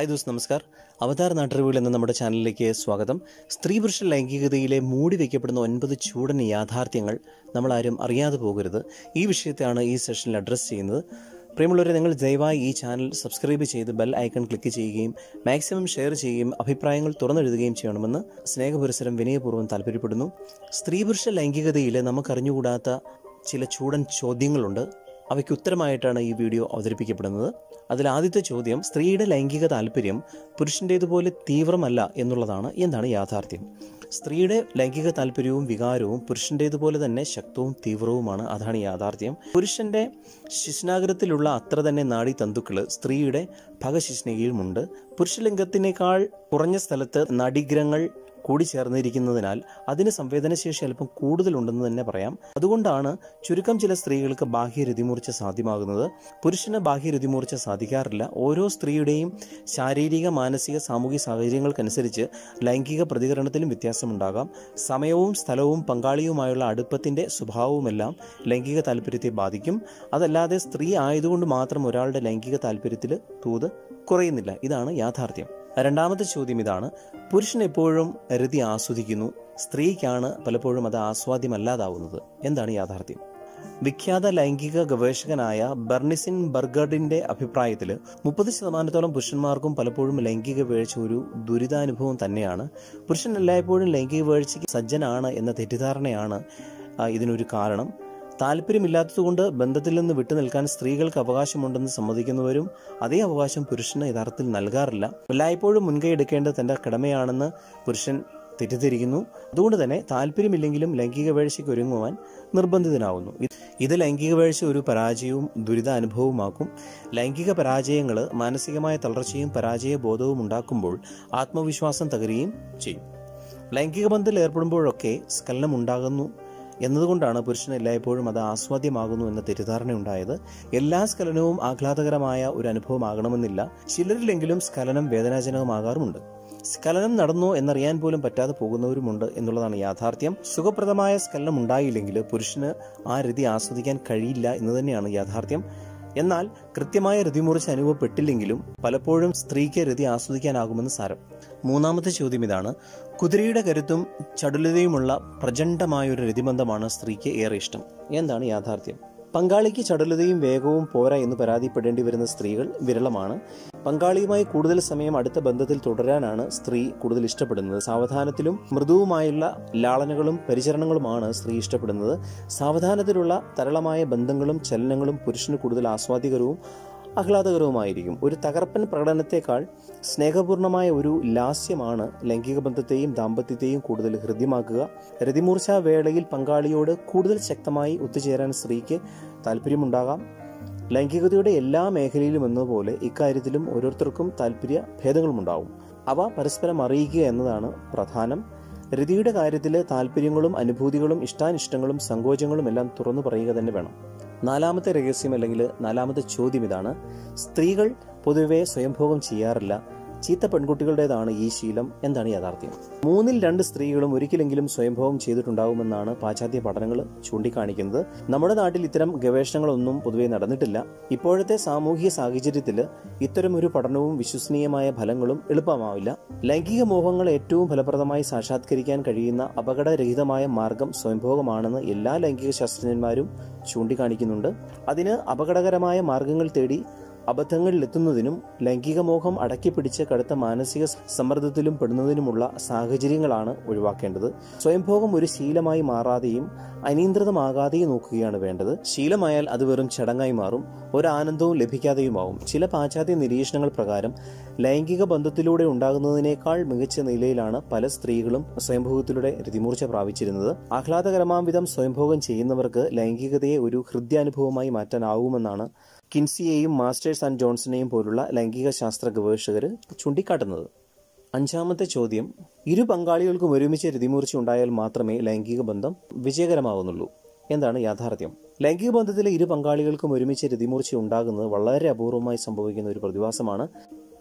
hi those നമസ്കാർ അവതാർ നാട്ടറിവുകൾ എന്ന നമ്മുടെ ചാനലിലേക്ക് സ്വാഗതം സ്ത്രീ പുരുഷ ലൈംഗികതയിലെ മൂടി വയ്ക്കപ്പെടുന്ന ഒൻപത് ചൂടൻ യാഥാർത്ഥ്യങ്ങൾ നമ്മളാരും അറിയാതെ പോകരുത് ഈ വിഷയത്തെയാണ് ഈ സെഷനിൽ അഡ്രസ്സ് ചെയ്യുന്നത് പ്രിയമുള്ളവരെ നിങ്ങൾ ദയവായി ഈ ചാനൽ സബ്സ്ക്രൈബ് ചെയ്ത് ബെൽ ഐക്കൺ ക്ലിക്ക് ചെയ്യുകയും മാക്സിമം ഷെയർ ചെയ്യുകയും അഭിപ്രായങ്ങൾ തുറന്നെഴുതുകയും ചെയ്യണമെന്ന് സ്നേഹപുരസരം വിനയപൂർവ്വം താല്പര്യപ്പെടുന്നു സ്ത്രീ പുരുഷ ലൈംഗികതയിൽ നമുക്കറിഞ്ഞുകൂടാത്ത ചില ചൂടൻ ചോദ്യങ്ങളുണ്ട് അവയ്ക്ക് ഉത്തരമായിട്ടാണ് ഈ വീഡിയോ അവതരിപ്പിക്കപ്പെടുന്നത് അതിൽ ആദ്യത്തെ ചോദ്യം സ്ത്രീയുടെ ലൈംഗിക താല്പര്യം പുരുഷൻ്റേതുപോലെ തീവ്രമല്ല എന്നുള്ളതാണ് എന്താണ് യാഥാർത്ഥ്യം സ്ത്രീയുടെ ലൈംഗിക താല്പര്യവും വികാരവും പുരുഷൻ്റേതുപോലെ തന്നെ ശക്തവും തീവ്രവുമാണ് അതാണ് യാഥാർത്ഥ്യം പുരുഷന്റെ ശിശ്നാഗ്രത്തിലുള്ള അത്ര തന്നെ നാഡി തന്തുക്കൾ സ്ത്രീയുടെ ഭഗശിശ്നയിലുമുണ്ട് പുരുഷലിംഗത്തിനേക്കാൾ കുറഞ്ഞ സ്ഥലത്ത് നടിഗ്രങ്ങൾ കൂടി ചേർന്നിരിക്കുന്നതിനാൽ അതിന് സംവേദനശേഷി അല്പം കൂടുതലുണ്ടെന്ന് തന്നെ പറയാം അതുകൊണ്ടാണ് ചുരുക്കം ചില സ്ത്രീകൾക്ക് ബാഹ്യ രതിമൂർച്ച സാധ്യമാകുന്നത് പുരുഷന് ബാഹ്യ രതിമൂർച്ച സാധിക്കാറില്ല ഓരോ സ്ത്രീയുടെയും ശാരീരിക മാനസിക സാമൂഹിക സാഹചര്യങ്ങൾക്കനുസരിച്ച് ലൈംഗിക പ്രതികരണത്തിലും വ്യത്യാസമുണ്ടാകാം സമയവും സ്ഥലവും പങ്കാളിയുമായുള്ള അടുപ്പത്തിന്റെ സ്വഭാവവുമെല്ലാം ലൈംഗിക താല്പര്യത്തെ ബാധിക്കും അതല്ലാതെ സ്ത്രീ ആയതുകൊണ്ട് മാത്രം ഒരാളുടെ ലൈംഗിക താല്പര്യത്തിൽ തൂത് കുറയുന്നില്ല ഇതാണ് യാഥാർത്ഥ്യം രണ്ടാമത്തെ ചോദ്യം ഇതാണ് പുരുഷൻ എപ്പോഴും രതി ആസ്വദിക്കുന്നു സ്ത്രീക്കാണ് പലപ്പോഴും അത് ആസ്വാദ്യമല്ലാതാവുന്നത് എന്താണ് യാഥാർത്ഥ്യം വിഖ്യാത ലൈംഗിക ഗവേഷകനായ ബെർണിസിൻ ബർഗർഡിന്റെ അഭിപ്രായത്തിൽ മുപ്പത് ശതമാനത്തോളം പുരുഷന്മാർക്കും പലപ്പോഴും ലൈംഗിക വീഴ്ച ഒരു ദുരിതാനുഭവം തന്നെയാണ് പുരുഷൻ എല്ലായ്പ്പോഴും ലൈംഗിക വീഴ്ചയ്ക്ക് സജ്ജനാണ് എന്ന തെറ്റിദ്ധാരണയാണ് ആ, ഇതിനൊരു കാരണം താല്പര്യമില്ലാത്തതുകൊണ്ട് ബന്ധത്തിൽ നിന്ന് വിട്ടുനിൽക്കാൻ സ്ത്രീകൾക്ക് അവകാശമുണ്ടെന്ന് സമ്മതിക്കുന്നവരും അതേ അവകാശം പുരുഷന് യഥാർത്ഥത്തിൽ നൽകാറില്ല എല്ലായ്പ്പോഴും മുൻകൈ എടുക്കേണ്ടത് തന്റെ കടമയാണെന്ന് പുരുഷൻ തെറ്റിദ്ധരിക്കുന്നു അതുകൊണ്ട് തന്നെ താല്പര്യമില്ലെങ്കിലും ലൈംഗിക വീഴ്ചയ്ക്ക് ഒരുങ്ങുവാൻ നിർബന്ധിതനാവുന്നു ഇത് ഇത് ലൈംഗിക വീഴ്ച ഒരു പരാജയവും ദുരിത അനുഭവമാക്കും ലൈംഗിക പരാജയങ്ങൾ മാനസികമായ തളർച്ചയും പരാജയ ബോധവും ഉണ്ടാക്കുമ്പോൾ ആത്മവിശ്വാസം തകരുകയും ചെയ്യും ലൈംഗിക ബന്ധത്തിൽ ഏർപ്പെടുമ്പോഴൊക്കെ സ്ഖലനം ഉണ്ടാകുന്നു എന്നതുകൊണ്ടാണ് പുരുഷന് എല്ലായ്പ്പോഴും അത് ആസ്വാദ്യമാകുന്നു എന്ന തെറ്റിദ്ധാരണ ഉണ്ടായത് എല്ലാ സ്ഖലനവും ആഹ്ലാദകരമായ ഒരു അനുഭവമാകണമെന്നില്ല ചിലരിലെങ്കിലും സ്ഖലനം വേദനാജനകമാകാറുമുണ്ട് സ്ഖലനം നടന്നോ എന്നറിയാൻ പോലും പറ്റാതെ പോകുന്നവരുമുണ്ട് എന്നുള്ളതാണ് യാഥാർത്ഥ്യം സുഖപ്രദമായ സ്ഖലനം ഉണ്ടായില്ലെങ്കിൽ പുരുഷന് ആ രതി ആസ്വദിക്കാൻ കഴിയില്ല എന്ന് തന്നെയാണ് യാഥാർത്ഥ്യം എന്നാൽ കൃത്യമായ രതിമൂർച്ച അനുഭവപ്പെട്ടില്ലെങ്കിലും പലപ്പോഴും സ്ത്രീക്ക് രതി ആസ്വദിക്കാനാകുമെന്ന് സാരം മൂന്നാമത്തെ ചോദ്യം ഇതാണ് കുതിരയുടെ കരുത്തും ചടുലതയുമുള്ള പ്രചണ്ഡമായ ഒരു രതിബന്ധമാണ് സ്ത്രീക്ക് ഏറെ ഇഷ്ടം എന്താണ് യാഥാർത്ഥ്യം പങ്കാളിക്ക് ചടുലതയും വേഗവും പോരാ എന്ന് പരാതിപ്പെടേണ്ടി വരുന്ന സ്ത്രീകൾ വിരളമാണ് പങ്കാളിയുമായി കൂടുതൽ സമയം അടുത്ത ബന്ധത്തിൽ തുടരാനാണ് സ്ത്രീ കൂടുതൽ ഇഷ്ടപ്പെടുന്നത് സാവധാനത്തിലും മൃദുവുമായുള്ള ലാളനകളും പരിചരണങ്ങളുമാണ് സ്ത്രീ ഇഷ്ടപ്പെടുന്നത് സാവധാനത്തിലുള്ള തരളമായ ബന്ധങ്ങളും ചലനങ്ങളും പുരുഷന് കൂടുതൽ ആസ്വാദികരവും ആഹ്ലാദകരവുമായിരിക്കും ഒരു തകർപ്പൻ പ്രകടനത്തെക്കാൾ സ്നേഹപൂർണമായ ഒരു ലാസ്യമാണ് ലൈംഗിക ബന്ധത്തെയും ദാമ്പത്യത്തെയും കൂടുതൽ ഹൃദ്യമാക്കുക രതിമൂർച്ച വേളയിൽ പങ്കാളിയോട് കൂടുതൽ ശക്തമായി ഒത്തുചേരാൻ സ്ത്രീക്ക് താല്പര്യമുണ്ടാകാം ലൈംഗികതയുടെ എല്ലാ മേഖലയിലും എന്നതുപോലെ ഇക്കാര്യത്തിലും ഓരോരുത്തർക്കും താല്പര്യ ഭേദങ്ങളുമുണ്ടാവും അവ പരസ്പരം അറിയിക്കുക എന്നതാണ് പ്രധാനം രതിയുടെ കാര്യത്തിൽ താല്പര്യങ്ങളും അനുഭൂതികളും ഇഷ്ടാനിഷ്ടങ്ങളും സങ്കോചങ്ങളും എല്ലാം തുറന്നു പറയുക തന്നെ വേണം നാലാമത്തെ രഹസ്യം അല്ലെങ്കിൽ നാലാമത്തെ ചോദ്യം ഇതാണ് സ്ത്രീകൾ പൊതുവെ സ്വയംഭോഗം ചെയ്യാറില്ല ചീത്ത പെൺകുട്ടികളുടേതാണ് ഈ ശീലം എന്താണ് യാഥാർത്ഥ്യം മൂന്നിൽ രണ്ട് സ്ത്രീകളും ഒരിക്കലെങ്കിലും സ്വയംഭോഗം ചെയ്തിട്ടുണ്ടാവുമെന്നാണ് പാശ്ചാത്യ പഠനങ്ങൾ ചൂണ്ടിക്കാണിക്കുന്നത് നമ്മുടെ നാട്ടിൽ ഇത്തരം ഗവേഷണങ്ങളൊന്നും പൊതുവെ നടന്നിട്ടില്ല ഇപ്പോഴത്തെ സാമൂഹിക സാഹചര്യത്തിൽ ഇത്തരം ഒരു പഠനവും വിശ്വസനീയമായ ഫലങ്ങളും എളുപ്പമാവില്ല ലൈംഗിക മോഹങ്ങൾ ഏറ്റവും ഫലപ്രദമായി സാക്ഷാത്കരിക്കാൻ കഴിയുന്ന അപകടരഹിതമായ മാർഗം സ്വയംഭോഗമാണെന്ന് എല്ലാ ലൈംഗിക ശാസ്ത്രജ്ഞന്മാരും ചൂണ്ടിക്കാണിക്കുന്നുണ്ട് അതിന് അപകടകരമായ മാർഗങ്ങൾ തേടി അബദ്ധങ്ങളിലെത്തുന്നതിനും ലൈംഗിക മോഹം അടക്കിപ്പിടിച്ച് കടുത്ത മാനസിക സമ്മർദ്ദത്തിലും പെടുന്നതിനുമുള്ള സാഹചര്യങ്ങളാണ് ഒഴിവാക്കേണ്ടത് സ്വയംഭോഗം ഒരു ശീലമായി മാറാതെയും അനിയന്ത്രിതമാകാതെയും നോക്കുകയാണ് വേണ്ടത് ശീലമായാൽ അത് വെറും ചടങ്ങായി മാറും ഒരാനന്ദവും ലഭിക്കാതെയുമാവും ചില പാശ്ചാത്യ നിരീക്ഷണങ്ങൾ പ്രകാരം ലൈംഗിക ബന്ധത്തിലൂടെ ഉണ്ടാകുന്നതിനേക്കാൾ മികച്ച നിലയിലാണ് പല സ്ത്രീകളും സ്വയംഭോഗത്തിലൂടെ രതിമൂർച്ച പ്രാപിച്ചിരുന്നത് ആഹ്ലാദകരമാം വിധം സ്വയംഭോഗം ചെയ്യുന്നവർക്ക് ലൈംഗികതയെ ഒരു ഹൃദ്യാനുഭവമായി മാറ്റാനാവുമെന്നാണ് കിൻസിയെയും മാസ്റ്റേഴ്സ് ആൻഡ് ജോൺസണെയും പോലുള്ള ലൈംഗിക ശാസ്ത്ര ഗവേഷകർ ചൂണ്ടിക്കാട്ടുന്നത് അഞ്ചാമത്തെ ചോദ്യം ഇരു പങ്കാളികൾക്കും ഒരുമിച്ച് രതിമൂർച്ച ഉണ്ടായാൽ മാത്രമേ ലൈംഗിക ബന്ധം വിജയകരമാകുന്നുള്ളൂ എന്താണ് യാഥാർത്ഥ്യം ലൈംഗിക ബന്ധത്തിലെ ഇരു പങ്കാളികൾക്കും ഒരുമിച്ച് രതിമൂർച്ച ഉണ്ടാകുന്നത് വളരെ അപൂർവമായി സംഭവിക്കുന്ന ഒരു പ്രതിഭാസമാണ്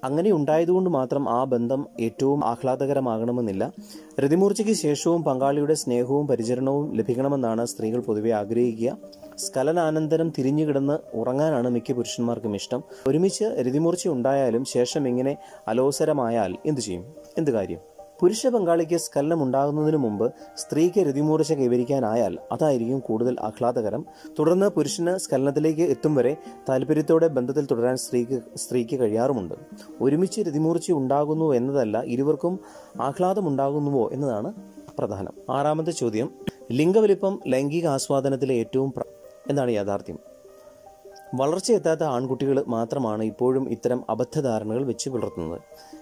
അങ്ങനെ ഉണ്ടായതുകൊണ്ട് മാത്രം ആ ബന്ധം ഏറ്റവും ആഹ്ലാദകരമാകണമെന്നില്ല രതിമൂർച്ചയ്ക്ക് ശേഷവും പങ്കാളിയുടെ സ്നേഹവും പരിചരണവും ലഭിക്കണമെന്നാണ് സ്ത്രീകൾ പൊതുവെ ആഗ്രഹിക്കുക സ്ഖലനാനന്തരം തിരിഞ്ഞു കിടന്ന് ഉറങ്ങാനാണ് മിക്ക പുരുഷന്മാർക്കും ഇഷ്ടം ഒരുമിച്ച് രതിമൂർച്ച ഉണ്ടായാലും ശേഷം ഇങ്ങനെ അലോസരമായാൽ എന്തു ചെയ്യും എന്ത് കാര്യം പുരുഷ പങ്കാളിക്ക് സ്ഖലനം ഉണ്ടാകുന്നതിനു മുമ്പ് സ്ത്രീക്ക് രതിമൂർച്ച കൈവരിക്കാനായാൽ അതായിരിക്കും കൂടുതൽ ആഹ്ലാദകരം തുടർന്ന് പുരുഷന് സ്ഖലനത്തിലേക്ക് എത്തും വരെ താല്പര്യത്തോടെ ബന്ധത്തിൽ തുടരാൻ സ്ത്രീക്ക് സ്ത്രീക്ക് കഴിയാറുമുണ്ട് ഒരുമിച്ച് രതിമൂർച്ച ഉണ്ടാകുന്നു എന്നതല്ല ഇരുവർക്കും ആഹ്ലാദമുണ്ടാകുന്നുവോ എന്നതാണ് പ്രധാനം ആറാമത്തെ ചോദ്യം ലിംഗവലിപ്പം ലൈംഗിക ആസ്വാദനത്തിലെ ഏറ്റവും പ്ര- എന്താണ് യാഥാർത്ഥ്യം വളർച്ചയെത്താത്ത ആൺകുട്ടികൾ മാത്രമാണ് ഇപ്പോഴും ഇത്തരം അബദ്ധധാരണകൾ വെച്ച് പുലർത്തുന്നത്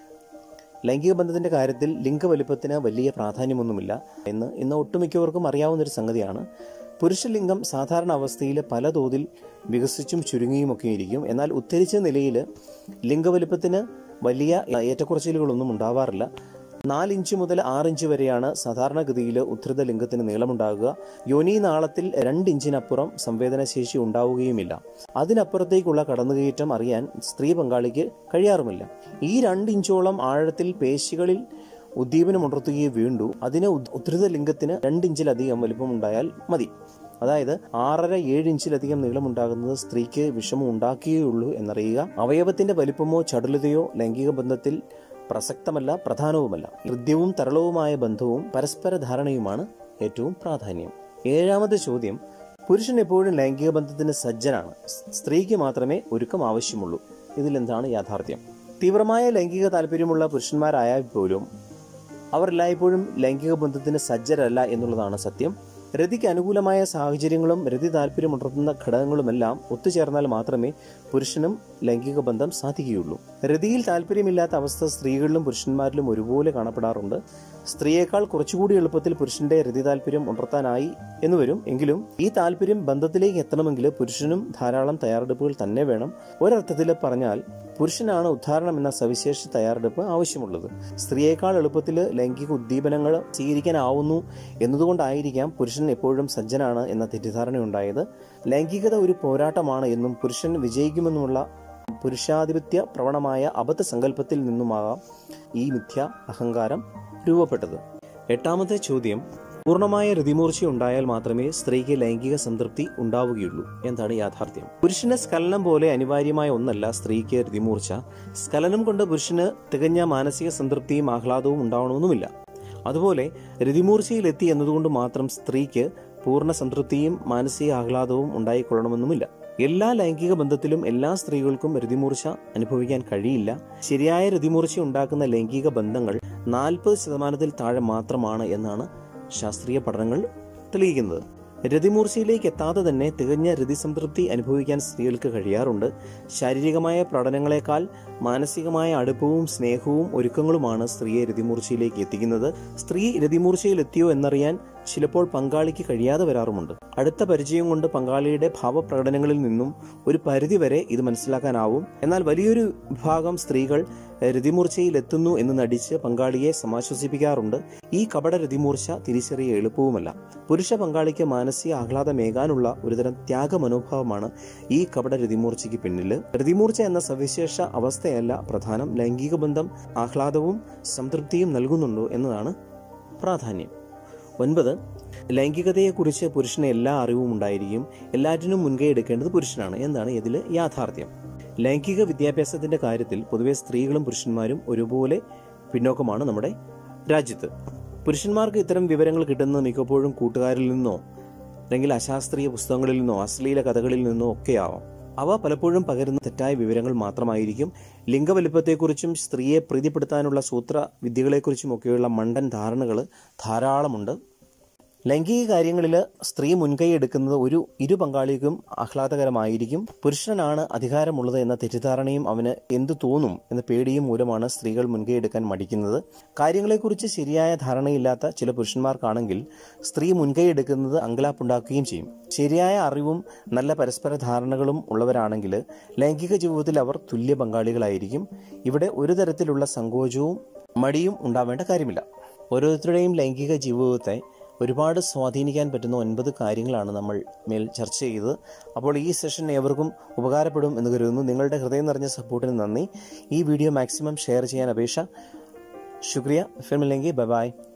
ലൈംഗിക ബന്ധത്തിന്റെ കാര്യത്തിൽ ലിംഗവലിപ്പത്തിന് വലിയ പ്രാധാന്യമൊന്നുമില്ല എന്ന് ഇന്ന് ഒട്ടുമിക്കവർക്കും അറിയാവുന്നൊരു സംഗതിയാണ് പുരുഷലിംഗം സാധാരണ അവസ്ഥയിൽ പല തോതിൽ വികസിച്ചും ചുരുങ്ങിയുമൊക്കെ ഇരിക്കും എന്നാൽ ഉത്തരിച്ച നിലയിൽ ലിംഗവലിപ്പത്തിന് വലിയ ഏറ്റക്കുറച്ചിലുകളൊന്നും ഉണ്ടാവാറില്ല നാലിഞ്ച് മുതൽ ആറിഞ്ച് വരെയാണ് സാധാരണഗതിയിൽ ഉദ്ധൃത ലിംഗത്തിന് നീളമുണ്ടാകുക യോനി നാളത്തിൽ രണ്ടിഞ്ചിനപ്പുറം സംവേദനശേഷി ഉണ്ടാവുകയുമില്ല അതിനപ്പുറത്തേക്കുള്ള കടന്നുകയറ്റം അറിയാൻ സ്ത്രീ പങ്കാളിക്ക് കഴിയാറുമില്ല ഈ രണ്ടിഞ്ചോളം ആഴത്തിൽ പേശികളിൽ ഉദ്ദീപനമുണർത്തുകയേ വേണ്ടൂ അതിന് ഉദ്- ഉദ്ധൃത ലിംഗത്തിന് രണ്ടിഞ്ചിലധികം വലിപ്പമുണ്ടായാൽ മതി അതായത് ആറര ഏഴ് ഇഞ്ചിലധികം നീളമുണ്ടാകുന്നത് സ്ത്രീക്ക് വിഷമം ഉണ്ടാക്കുകയുള്ളൂ എന്നറിയുക അവയവത്തിന്റെ വലിപ്പമോ ചടുലതയോ ലൈംഗിക ബന്ധത്തിൽ പ്രസക്തമല്ല പ്രധാനവുമല്ല ഹൃദ്യവും തരളവുമായ ബന്ധവും പരസ്പര ധാരണയുമാണ് ഏറ്റവും പ്രാധാന്യം ഏഴാമത്തെ ചോദ്യം പുരുഷൻ എപ്പോഴും ലൈംഗിക ബന്ധത്തിന് സജ്ജനാണ് സ്- സ്ത്രീക്ക് മാത്രമേ ഒരുക്കം ആവശ്യമുള്ളൂ ഇതിലെന്താണ് യാഥാർത്ഥ്യം തീവ്രമായ ലൈംഗിക താല്പര്യമുള്ള പുരുഷന്മാരായാൽ പോലും അവർ എല്ലായ്പ്പോഴും ലൈംഗിക ബന്ധത്തിന് സജ്ജരല്ല എന്നുള്ളതാണ് സത്യം രതിക്ക് അനുകൂലമായ സാഹചര്യങ്ങളും രതി താല്പര്യമുണർത്തുന്ന ഘടകങ്ങളുമെല്ലാം ഒത്തുചേർന്നാൽ മാത്രമേ പുരുഷനും ലൈംഗിക ബന്ധം സാധിക്കുകയുള്ളൂ രതിയിൽ താല്പര്യമില്ലാത്ത അവസ്ഥ സ്ത്രീകളിലും പുരുഷന്മാരിലും ഒരുപോലെ കാണപ്പെടാറുണ്ട് സ്ത്രീയേക്കാൾ കുറച്ചുകൂടി എളുപ്പത്തിൽ പുരുഷന്റെ രതി താല്പര്യം ഉണർത്താനായി എന്ന് വരും എങ്കിലും ഈ താല്പര്യം ബന്ധത്തിലേക്ക് എത്തണമെങ്കിൽ പുരുഷനും ധാരാളം തയ്യാറെടുപ്പുകൾ തന്നെ വേണം ഒരർത്ഥത്തിൽ പറഞ്ഞാൽ പുരുഷനാണ് ഉദ്ധാരണം എന്ന സവിശേഷ തയ്യാറെടുപ്പ് ആവശ്യമുള്ളത് സ്ത്രീയേക്കാൾ എളുപ്പത്തിൽ ലൈംഗിക ഉദ്ദീപനങ്ങൾ സ്വീകരിക്കാനാവുന്നു എന്നതുകൊണ്ടായിരിക്കാം പുരുഷൻ എപ്പോഴും സജ്ജനാണ് എന്ന തെറ്റിദ്ധാരണയുണ്ടായത് ലൈംഗികത ഒരു പോരാട്ടമാണ് എന്നും പുരുഷൻ വിജയിക്കുമെന്നുമുള്ള പുരുഷാധിപത്യ പ്രവണമായ അബദ്ധ സങ്കല്പത്തിൽ നിന്നുമാകാം ഈ മിഥ്യ അഹങ്കാരം രൂപപ്പെട്ടത് എട്ടാമത്തെ ചോദ്യം പൂർണ്ണമായ രതിമൂർച്ച ഉണ്ടായാൽ മാത്രമേ സ്ത്രീക്ക് ലൈംഗിക സംതൃപ്തി ഉണ്ടാവുകയുള്ളൂ എന്താണ് യാഥാർത്ഥ്യം പുരുഷന് സ്ഖലനം പോലെ അനിവാര്യമായ ഒന്നല്ല സ്ത്രീക്ക് രതിമൂർച്ച സ്ഖലനം കൊണ്ട് പുരുഷന് തികഞ്ഞ മാനസിക സംതൃപ്തിയും ആഹ്ലാദവും ഉണ്ടാവണമെന്നുമില്ല അതുപോലെ രതിമൂർച്ചയിലെത്തി എന്നതുകൊണ്ട് മാത്രം സ്ത്രീക്ക് പൂർണ്ണ സംതൃപ്തിയും മാനസിക ആഹ്ലാദവും ഉണ്ടായിക്കൊള്ളണമെന്നുമില്ല എല്ലാ ലൈംഗിക ബന്ധത്തിലും എല്ലാ സ്ത്രീകൾക്കും രതിമൂർച്ച അനുഭവിക്കാൻ കഴിയില്ല ശരിയായ രതിമൂർച്ച ഉണ്ടാക്കുന്ന ലൈംഗിക ബന്ധങ്ങൾ നാൽപ്പത് ശതമാനത്തിൽ താഴെ മാത്രമാണ് എന്നാണ് ശാസ്ത്രീയ പഠനങ്ങൾ തെളിയിക്കുന്നത് രതിമൂർച്ചയിലേക്ക് എത്താതെ തന്നെ തികഞ്ഞ രതിസംതൃപ്തി അനുഭവിക്കാൻ സ്ത്രീകൾക്ക് കഴിയാറുണ്ട് ശാരീരികമായ പ്രകടനങ്ങളെക്കാൾ മാനസികമായ അടുപ്പവും സ്നേഹവും ഒരുക്കങ്ങളുമാണ് സ്ത്രീയെ രതിമൂർച്ചയിലേക്ക് എത്തിക്കുന്നത് സ്ത്രീ രതിമൂർച്ചയിൽ എത്തിയോ എന്നറിയാൻ ചിലപ്പോൾ പങ്കാളിക്ക് കഴിയാതെ വരാറുമുണ്ട് അടുത്ത പരിചയം കൊണ്ട് പങ്കാളിയുടെ ഭാവപ്രകടനങ്ങളിൽ നിന്നും ഒരു പരിധിവരെ ഇത് മനസ്സിലാക്കാനാവും എന്നാൽ വലിയൊരു വിഭാഗം സ്ത്രീകൾ രതിമൂർച്ചയിൽ എത്തുന്നു എന്ന് നടിച്ച് പങ്കാളിയെ സമാശ്വസിപ്പിക്കാറുണ്ട് ഈ കപട രതിമൂർച്ച തിരിച്ചറിയ എളുപ്പവുമല്ല പുരുഷ പങ്കാളിക്ക് മാനസിക ആഹ്ലാദമേകാനുള്ള ഒരുതരം ത്യാഗ മനോഭാവമാണ് ഈ കപട രതിമൂർച്ചയ്ക്ക് പിന്നിൽ രതിമൂർച്ച എന്ന സവിശേഷ അവസ്ഥയല്ല പ്രധാനം ലൈംഗിക ബന്ധം ആഹ്ലാദവും സംതൃപ്തിയും നൽകുന്നുണ്ടോ എന്നതാണ് പ്രാധാന്യം ഒൻപത് ലൈംഗികതയെക്കുറിച്ച് പുരുഷന് എല്ലാ അറിവും ഉണ്ടായിരിക്കും എല്ലാറ്റിനും മുൻകൈ എടുക്കേണ്ടത് പുരുഷനാണ് എന്താണ് ഇതിൽ യാഥാർത്ഥ്യം ലൈംഗിക വിദ്യാഭ്യാസത്തിന്റെ കാര്യത്തിൽ പൊതുവെ സ്ത്രീകളും പുരുഷന്മാരും ഒരുപോലെ പിന്നോക്കമാണ് നമ്മുടെ രാജ്യത്ത് പുരുഷന്മാർക്ക് ഇത്തരം വിവരങ്ങൾ കിട്ടുന്നത് മിക്കപ്പോഴും കൂട്ടുകാരിൽ നിന്നോ അല്ലെങ്കിൽ അശാസ്ത്രീയ പുസ്തകങ്ങളിൽ നിന്നോ അശ്ലീല കഥകളിൽ നിന്നോ ഒക്കെയാവാം അവ പലപ്പോഴും പകരുന്ന തെറ്റായ വിവരങ്ങൾ മാത്രമായിരിക്കും ലിംഗവലിപ്പത്തെക്കുറിച്ചും സ്ത്രീയെ പ്രീതിപ്പെടുത്താനുള്ള സൂത്ര വിദ്യകളെക്കുറിച്ചും ഒക്കെയുള്ള മണ്ടൻ ധാരണകൾ ധാരാളമുണ്ട് ലൈംഗിക കാര്യങ്ങളിൽ സ്ത്രീ മുൻകൈ എടുക്കുന്നത് ഒരു ഇരു പങ്കാളിക്കും ആഹ്ലാദകരമായിരിക്കും പുരുഷനാണ് അധികാരമുള്ളത് എന്ന തെറ്റിദ്ധാരണയും അവന് എന്തു തോന്നും എന്ന പേടിയും മൂലമാണ് സ്ത്രീകൾ മുൻകൈ എടുക്കാൻ മടിക്കുന്നത് കാര്യങ്ങളെക്കുറിച്ച് ശരിയായ ധാരണയില്ലാത്ത ചില പുരുഷന്മാർക്കാണെങ്കിൽ സ്ത്രീ മുൻകൈ എടുക്കുന്നത് അങ്കലാപ്പുണ്ടാക്കുകയും ചെയ്യും ശരിയായ അറിവും നല്ല പരസ്പര ധാരണകളും ഉള്ളവരാണെങ്കിൽ ലൈംഗിക ജീവിതത്തിൽ അവർ തുല്യ പങ്കാളികളായിരിക്കും ഇവിടെ ഒരു തരത്തിലുള്ള സങ്കോചവും മടിയും ഉണ്ടാവേണ്ട കാര്യമില്ല ഓരോരുത്തരുടെയും ലൈംഗിക ജീവിതത്തെ ഒരുപാട് സ്വാധീനിക്കാൻ പറ്റുന്ന ഒൻപത് കാര്യങ്ങളാണ് നമ്മൾ മേൽ ചർച്ച ചെയ്തത് അപ്പോൾ ഈ സെഷൻ ഏവർക്കും ഉപകാരപ്പെടും എന്ന് കരുതുന്നു നിങ്ങളുടെ ഹൃദയം നിറഞ്ഞ സപ്പോർട്ടിന് നന്ദി ഈ വീഡിയോ മാക്സിമം ഷെയർ ചെയ്യാൻ അപേക്ഷ ശുക്രിയ ഫിർമില്ലെങ്കിൽ ബൈ ബൈ